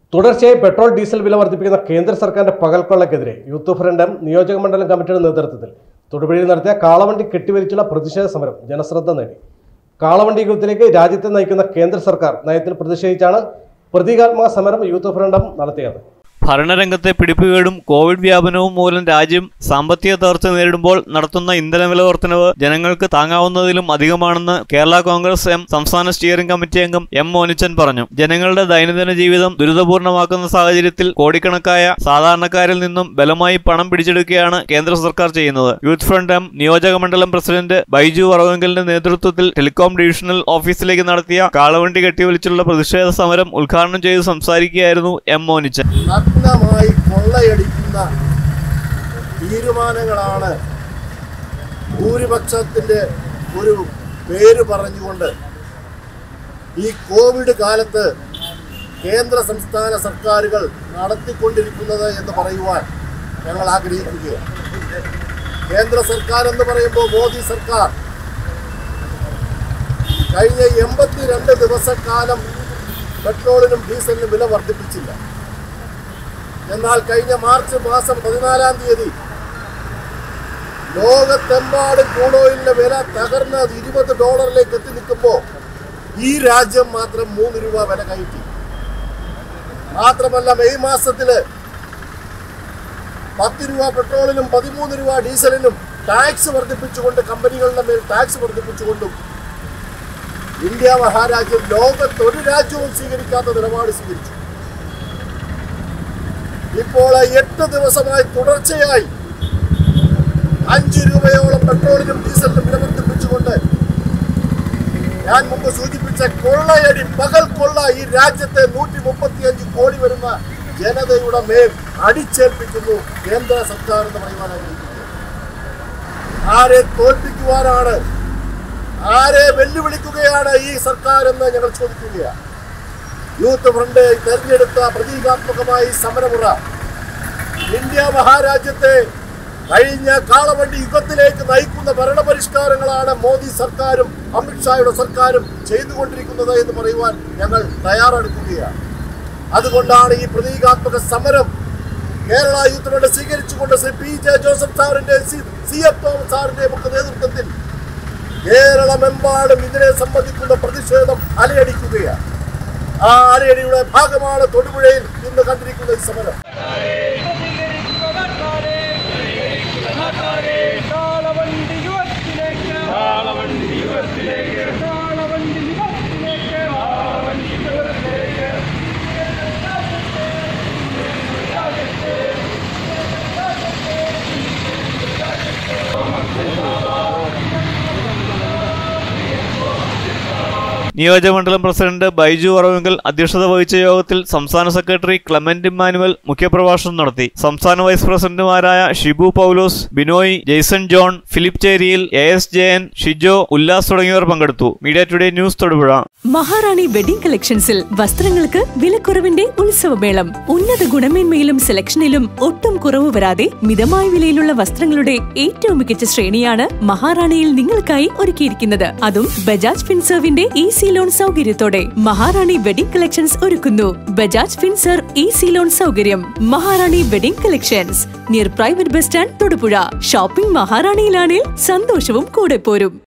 തുടർച്ചയായി petrol diesel വില വർദ്ധിപ്പിക്കുന്ന കേന്ദ്ര സർക്കാരിന്റെ പകൽക്കൊള്ളക്കെതിരെ യൂത്ത് ഫ്രണ്ടും നിയോജക മണ്ഡലം കമ്മിറ്റിയുടെ നേതൃത്വത്തിൽ തൊടുപുഴയിൽ നടത്തിയ കാളവണ്ടി കെട്ടിവലിച്ചുള്ള പ്രതിഷേധ സമരം ജനശ്രദ്ധ നേടി കാളവണ്ടി യുഗത്തിലേക്ക് രാജ്യത്തെ നയിക്കുന്ന കേന്ദ്ര സർക്കാർ നയത്തിൽ പ്രതിഷേധിച്ചാണ് പ്രതീകാത്മക സമരം യൂത്ത് ഫ്രണ്ടും നടത്തിയത് ഭരണരംഗത്തെ പിടിപ്പുകേടും കോവിഡ് വ്യാപനവും മൂലം രാജ്യം സാമ്പത്തിക തകർച്ച നേരിടുമ്പോൾ നടത്തുന്ന ഇന്ധന വില വർധനവ് ജനങ്ങൾക്ക് താങ്ങാവുന്നതിലും അധികമാണെന്ന് കേരള കോൺഗ്രസ് എം സംസ്ഥാന സ്റ്റിയറിംഗ് കമ്മിറ്റി അംഗം എം മോനിച്ചൻ പറഞ്ഞു ജനങ്ങളുടെ ദൈനംദിന ജീവിതം ദുരിതപൂർണമാക്കുന്ന സാഹചര്യത്തിൽ കോടിക്കണക്കായ സാധാരണക്കാരിൽ നിന്നും ബലമായി പണം പിടിച്ചെടുക്കുകയാണ് കേന്ദ്ര സർക്കാർ ചെയ്യുന്നത് യൂത്ത് ഫ്രണ്ട് എം നിയോജക മണ്ഡലം പ്രസിഡന്റ് ബൈജു വറവെങ്കലിന്റെ നേതൃത്വത്തിൽ ടെലികോം ഡിവിഷണൽ ഓഫീസിലേക്ക് നടത്തിയ കാളവണ്ടി കെട്ടിവലിച്ചുള്ള പ്രതിഷേധ സമരം ഉദ്ഘാടനം ചെയ്ത് സംസാരിക്കുകയായിരുന്നു എം മോനിച്ചൻ നഗ്നമായി കൊള്ളയടിക്കുന്ന തീരുമാനങ്ങളാണ് ഭൂരിപക്ഷത്തിൻ്റെ ഒരു പേര് പറഞ്ഞുകൊണ്ട് ഈ കോവിഡ് കാലത്ത് കേന്ദ്ര സംസ്ഥാന സർക്കാരുകൾ നടത്തിക്കൊണ്ടിരിക്കുന്നത് എന്ന് പറയുവാൻ ഞങ്ങൾ ആഗ്രഹിക്കുകയാണ് കേന്ദ്ര സർക്കാർ എന്ന് പറയുമ്പോൾ മോദി സർക്കാർ കഴിഞ്ഞ എൺപത്തിരണ്ട് ദിവസക്കാലം പെട്രോളിനും ഡീസലിനും വില വർദ്ധിപ്പിച്ചില്ല എന്നാൽ കഴിഞ്ഞ മാർച്ച് മാസം പതിനാലാം തീയതി ലോകത്തെമ്പാടും ക്രൂഡ് ഓയിലിന്റെ വില തകർന്ന് ഇരുപത് ഡോളറിലേക്ക് എത്തി നിൽക്കുമ്പോൾ ഈ രാജ്യം മാത്രം മൂന്ന് രൂപ വില കയറ്റി മാത്രമല്ല മെയ് മാസത്തില് പത്ത് രൂപ പെട്രോളിനും പതിമൂന്ന് രൂപ ഡീസലിനും ടാക്സ് വർദ്ധിപ്പിച്ചുകൊണ്ട് കമ്പനികളുടെ മേൽ ടാക്സ് വർദ്ധിപ്പിച്ചുകൊണ്ടും ഇന്ത്യ മഹാരാജ്യം ലോകത്ത് ഒരു രാജ്യവും സ്വീകരിക്കാത്ത നിലപാട് സ്വീകരിച്ചു ഇപ്പോൾ എട്ട് ദിവസമായി തുടർച്ചയായി അഞ്ച് രൂപയോളം പെട്രോളിനും ഡീസലിനും വില വർദ്ധിപ്പിച്ചുകൊണ്ട് ഞാൻ മുമ്പ് സൂചിപ്പിച്ച കൊള്ളയടി പകൽ കൊള്ള ഈ രാജ്യത്തെ നൂറ്റി മുപ്പത്തിയഞ്ച് കോടി വരുന്ന ജനതയുടെ മേൽ അടിച്ചേൽപ്പിക്കുന്നു കേന്ദ്ര സർക്കാർ എന്ന് പറയുവാൻ ആഗ്രഹിക്കുന്നു ആരെ തോൽപ്പിക്കുവാനാണ് ആരെ വെല്ലുവിളിക്കുകയാണ് ഈ സർക്കാർ എന്ന് ഞങ്ങൾ ചോദിക്കുകയാണ് യൂത്ത് ഫ്രണ്ട് തെരഞ്ഞെടുത്ത പ്രതീകാത്മകമായ ഈ സമരമുറ ഇന്ത്യ മഹാരാജ്യത്തെ കഴിഞ്ഞ കാളവണ്ടി യുഗത്തിലേക്ക് നയിക്കുന്ന ഭരണപരിഷ്കാരങ്ങളാണ് മോദി സർക്കാരും അമിത്ഷായുടെ സർക്കാരും ചെയ്തുകൊണ്ടിരിക്കുന്നത് എന്ന് പറയുവാൻ ഞങ്ങൾ തയ്യാറെടുക്കുകയാണ് അതുകൊണ്ടാണ് ഈ പ്രതീകാത്മക സമരം കേരള യൂത്ത് ഫ്രണ്ട് സ്വീകരിച്ചുകൊണ്ട് ശ്രീ പി ജെ ജോസഫ് സാറിന്റെ സി എഫ് തോമസ് സാറിന്റെ ഒക്കെ നേതൃത്വത്തിൽ കേരളമെമ്പാടും ഇതിനെ സംബന്ധിക്കുന്ന പ്രതിഷേധം അലയടിക്കുകയാണ് ആ അലയടിയുടെ ഭാഗമാണ് തൊടുപുഴയിൽ ഇന്ന് കണ്ടിരിക്കുന്ന ഈ സമരം കാളവണ്ടി യുവത്തിലേക്ക് കാളവണ്ടി യുവത്തിലേക്ക് കാളവണ്ടി യുവത്തിലേക്ക് കാളവണ്ടി യുവത്തിലേക്ക് നിയോജകമണ്ഡലം പ്രസിഡന്റ് ബൈജു വറവെങ്കൽ അധ്യക്ഷത വഹിച്ച യോഗത്തിൽ സംസ്ഥാന സെക്രട്ടറി ക്ലമന്റ് ഇമ്മാനുവൽ മുഖ്യപ്രഭാഷണം നടത്തി സംസ്ഥാന വൈസ് പ്രസിഡന്റുമാരായ ഷിബു പൗലോസ് ബിനോയ് ജെയ്സൺ ജോൺ ഫിലിപ്പ് ചേരിയിൽ എ എസ് ജയൻ ഷിജോ ഉല്ലാസ് തുടങ്ങിയവർ പങ്കെടുത്തു media today news Thodupuzha Maharani wedding കളക്ഷൻസിൽ വസ്ത്രങ്ങൾക്ക് വിലക്കുറവിന്റെ ഉത്സവമേളം ഉന്നത ഗുണമേന്മയിലും സെലക്ഷനിലും ഒട്ടും കുറവ് വരാതെ മിതമായ വിലയിലുള്ള വസ്ത്രങ്ങളുടെ ഏറ്റവും മികച്ച ശ്രേണിയാണ് മഹാറാണിയിൽ നിങ്ങൾക്കായി ഒരുക്കിയിരിക്കുന്നത് അതും ബജാജ് ഫിൻസർവിന്റെ ഈസി ലോൺ സൗകര്യത്തോടെ മഹാറാണി വെഡിംഗ് കളക്ഷൻസ് ഒരുക്കുന്നു ബജാജ് ഫിൻസർ ഈസി ലോൺ സൗകര്യം Maharani wedding collections near private bus stand Thodupuzha shopping മഹാറാണിയിലാണെങ്കിൽ സന്തോഷവും കൂടെ പോരും